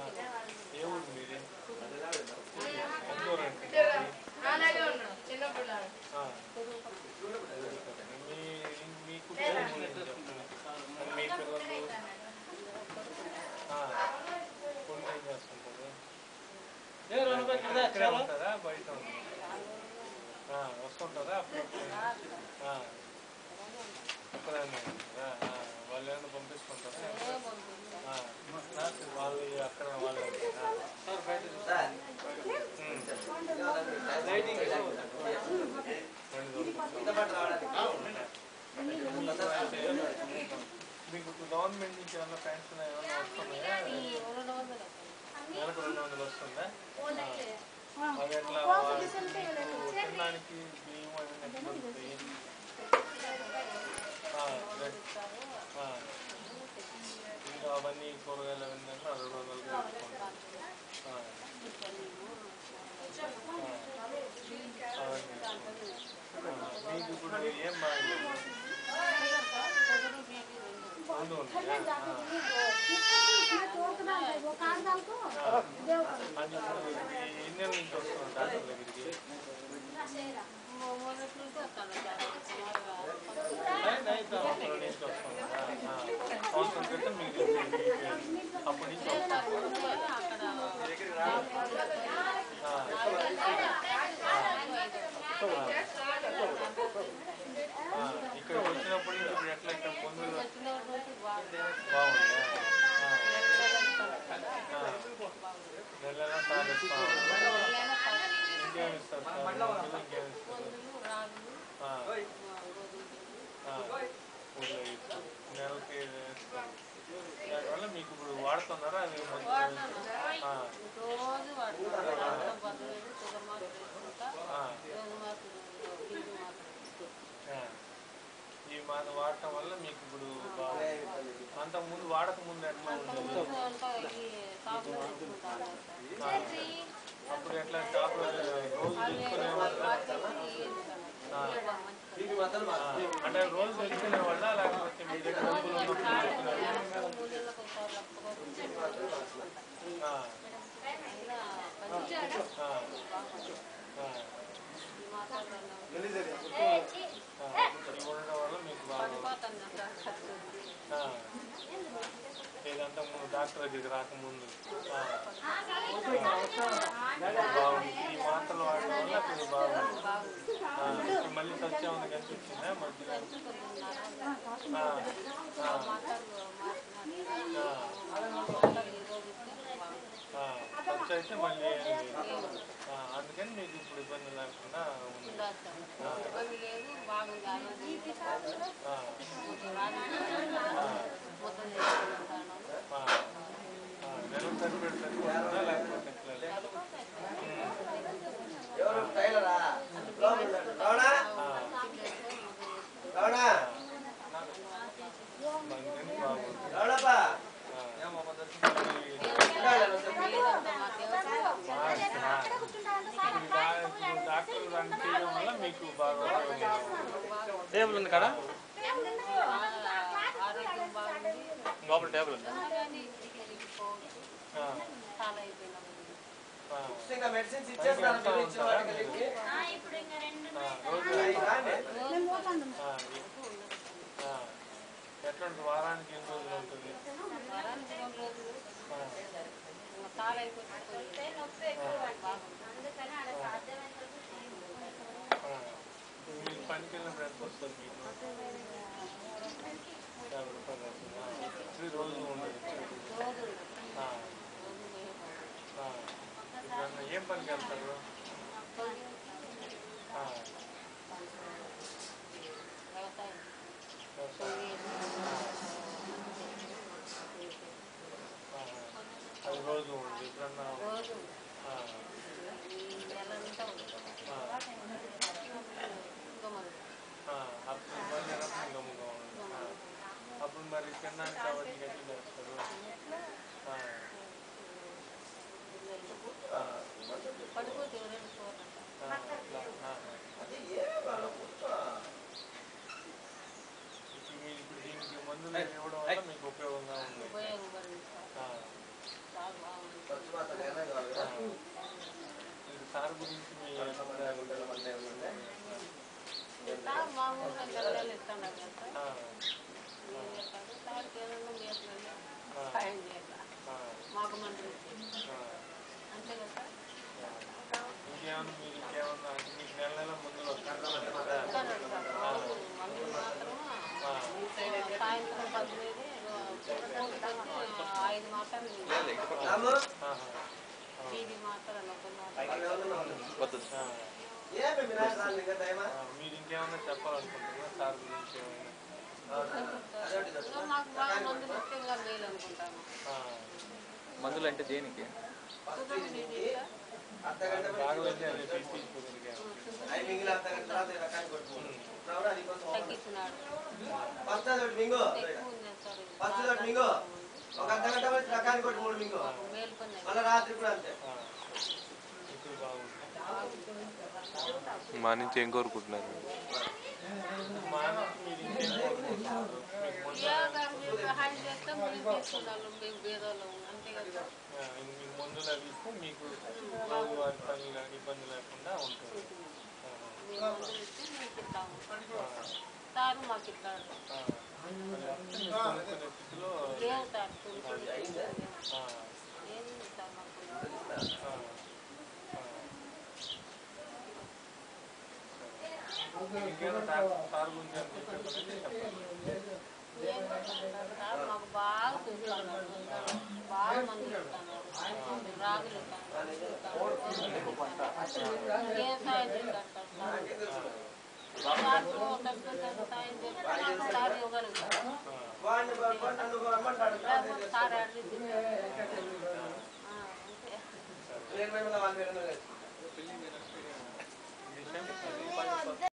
ఏ ఊరు మీది ఎంత ఊరు అంటే అలాగే ఉన్నాడు చిన్నపిల్లాడు ఆ. మీ మీ కుటుంబం గురించి చెప్పండి మీ పిల్లలు ఆ. కొన్ని ఏం చేస్తుంటారు ఇక్కడే ఉంటారా బయట ఉంటారా? ఆ, వస్తుంటారా అప్పుడప్పుడు ఆ. ఒక్కదాన్నే ఉంటారా? ఆ, వాళ్ళు ఏమైనా పంపిస్తుంటారా ఆ. వాళ్ళు అక్కడ వాళ్ళు ఉంటారా? ఉమ్. మీకు గవర్నమెంట్ నుంచి ఏమైనా పెన్షన్ ఏమైనా వస్తున్నాయా నెలకు రెండు వందలు వస్తుందా అవి ఎట్లా మీకు తినడానికి బియ్యం అవి ఎట్లా దొరుకుతాయి ఆ, రే- ఆ. ఇంకా అవన్నీ కూరగాయలు అవన్నీ అంటే రెండు వందలు తీసుకుంటాం ఆ. ఆ. అవన్నీ తీసుకుంటాం. ఆ, మీకు ఇప్పుడు ఏం బాగా రెండు ఉన్నాయా? ఆ. ఆ. అది ఇప్పుడు ఎన్ని నెలల నుంచి వస్తున్నారు డాక్టర్ దగ్గరికి సంవత్సరం నుంచి వస్తున్నారా? ఆ. సంవత్సరం క్రితం మీకు తెలిసింది. అప్పటి నుంచి వస్తున్నారు ఆ. ఆ. ఇక్కడికి వచ్చినప్పటి నుంచి ఇప్పుడు ఎట్లా ఇక్కడ ముందు బాగుందా ఆ. ఆ. నెల నెలా సాధిస్తా ఉన్నారు. ఇంకేమి ఇస్తారు సార్ మందులు ఇంకేమి ఇస్తారు ఆ. ఆ. ఊళ్ళో ఇస్తారు. నెలకి ఇస్తారు. దానివల్ల మీకు ఇప్పుడు వాడుతున్నారా అవి మందులు? ఆ. రోజు వాడుతున్నాం బదులు షుగర్ మాత్రం వేసుకుంటా ఆ. రోజు మాత్రం పిండి మాత్రం ఆ. ఈ మాట వాడటం వల్ల మీకు ఇప్పుడు బాగా అంత ముందు వాడక ముందు ఎట్లా ఉండేది అంతా ఈ షాపులో తెచ్చుకుంటాను ఆ. అప్పుడు ఎట్లా షాప్లో రోజు తెచ్చుకునేవాళ్ళ ఆ. ఆ. అంటే రోజు తెచ్చుకునేవాళ్ళ లేకపోతే మీ దగ్గర డబ్బులు ఉన్నప్పుడు తెచ్చుకునేవాళ్ళా? ఆ. ఆ. ఆ. ఆ. ఇవి ఉండడం వల్ల మీకు బాగా ఆ. ఇదంతా ముందు డాక్టర్ దగ్గరికి రాకముందు ఆ. బాగుంది ఈ మాత్రలు వాడడం వల్ల ఇప్పుడు బాగుంది ఆ. ఇప్పుడు మళ్ళీ సత్యం ఉంది కనిపించిందా మధ్యలో ఆ. ఆ. ఆ. ఖర్చు అయితే మళ్ళీ ఏం లేదు. ఆ. అందుకని మీకు ఇప్పుడు ఇబ్బంది లేకుండా ఉంది ఆ. లేదు బాగుంది ఆరోగ్యం ఆ. ఆ. మొత్తం చేసుకుంటాను ఆ. ఆ. నెలకు సరిపడే సరిపోతుందా లేకపోతే ఎట్లా లేదు? ఎవరు టైలరా రావడా రావడా అందుకని బాగుంది రావడాపా ఆ. మళ్ళీ డాక్టర్ రన్ చేయడం వల్ల మీకు బాగా ఉపయోగం టేబుల్ ఉంది కదా ఆరోగ్యం బాగుంది లోపల టేబుల్ ఉంది కానీ తిరిగిపోవచ్చు ఆ, చాలా అయిపోయినా ఆ, ఇంకా మెడిసిన్స్ ఇచ్చేస్తాను మీరు ఇచ్చిన వాటికి కలిపి. ఆ, రోజు అవి రాండి. ఆ, ఆ, ఎట్లుంటుంది వారానికి ఎన్ని రోజులు ఉంటుంది వారానికి రెండు రోజులు ఆ, ఇంకా చాలా అయిపోతుంది ఆ. ఇప్పుడు మీరు పనికి వెళ్ళినప్పుడు ఎంత వస్తుంది మీకు యాభై రూపాయలు వస్తుందా? ఇది రోజు ఉండదు రోజు ఆ, రోజు మేము ఆ. ఇప్పుడు ఏం పనికి వెళ్తారు ఆ, వ్యవసాయం వ్యవసాయం. ఆ, అది రోజు ఉంది ఎప్పుడన్నా రోజు ఆ, ఈ నెల అంతా ఉంటుంది ఆ, ఇంకా మరి ఆ, అప్పుడు మళ్ళీ అప్పుడు గమ్ముగా ఉంది ఆ, అప్పుడు మరి తినడానికి కాబట్టి ఎట్లా చేస్తారు ఆ, ఆ, పడిపోతే రెండు కూరలు ఆ, అట్లా, ఆ. అది ఏం వాళ్ళు కూర్చో. ఇప్పుడు మీరు ఇప్పుడు దీనికి మందులు ఇవ్వడం వల్ల మీకు ఉపయోగంగా ఉంది ఉపయోగపడింది ఆ, చాలా బాగుంది గురించి మీ అభిప్రాయాలు సార్ మా ఊళ్ళో గల్లలు ఇస్తున్నారు కదా సార్ ఆ, మీరు చెప్పండి సార్కి ఏదన్నా మీరు ఆ, సాయం చేయాలి ఆ, మాకు మంది ఇచ్చి. ఆ. అంతే కదా సార్ ఇంకేమన్నా మీరు ఇంకేమన్నా అంటే మీకు నెల నెల ముందులో వస్తుంది కదా ఇస్తున్నారు సార్ రోజు మందులు మాత్రం సాయంత్రం పదివేలు ఐదు మాత్రలు రాము ఆహా. టీవీ మాత్రలు ఒక మాత్రం వాళ్ళు ఎవరున్నారు? ఆ, ఏ మేము వినాయక రాను ఇంకా దయమా ఆ, మీరు ఇంకేమన్నా చెప్పాలనుకుంటున్నారా సార్ గురించి ఏమైనా అదొకటి ఇంకా మాకు బాగా మందులు వస్తే ఇంకా మేలు అనుకుంటాను ఆ, మందులు అంటే దేనికి కుటుంబం ఇది సార్ అర్ధ గంట బాగలేదు అదే బీపీ కుదిరిగా అవి మిగిలిన అర్ధ గంట తర్వాత ఈ రకాన్ని కొట్టుకోండి రావుడు అది కొంచెం తగ్గించినాడు ఫస్ట్ అదొకటి మింగు ఎక్కువ ఉంది సార్ ఇది. ఫస్ట్ అదొకటి మింగు ఒక అర్ధ గంట వచ్చి రకాన్ని కొట్టి మూడు మింగు మేలు పని మళ్ళీ రాత్రి కూడా అంతే ఆ, ఇప్పుడు బాగుంది మా నుంచి ఏం కోరుకుంటున్నారు మా మీరు ఇంకేం కోరుకుంటున్నారు మీకు ముందు యోగా మీరు సహాయం చేస్తే మేము తీసుకున్నాము మేము పేదోళ్ళం అంతే కదా ఆ, మీకు మందులు అవి ఇస్తే మీకు రోజువారి పనులు కానీ ఇబ్బంది లేకుండా ఉంటుంది ఆ, మేము మందులు ఇస్తే మీకు ఇస్తాము ఆ, సార్ మాకు ఇస్తాడు ఆ. మరి వస్తే మీరు కొనుక్కునే స్థితిలో లేవు సార్ కొనుక్కొని ఆ, ఏమి సార్ మాకు ఆ, ఆ. ఇంకేదో సార్ సార్ గురించి అని చెప్పేసి చెప్పండి ఏం చేస్తున్నారు సార్ మాకు బాగా చూస్తున్నారు బాగా మందులు ఇస్తున్నారు రాగులు ఇస్తున్నారు ఏం సాయం చేస్తారు సార్ సార్ డబ్బులు సాయం చేస్తే నాకు సార్ ఇవ్వగలుగుతారు వాడిని వాడిని నన్ను రమ్మంటాడు లేకపోతే సార్ అడిగి అంతే నేను మేము వాళ్ళ పేరు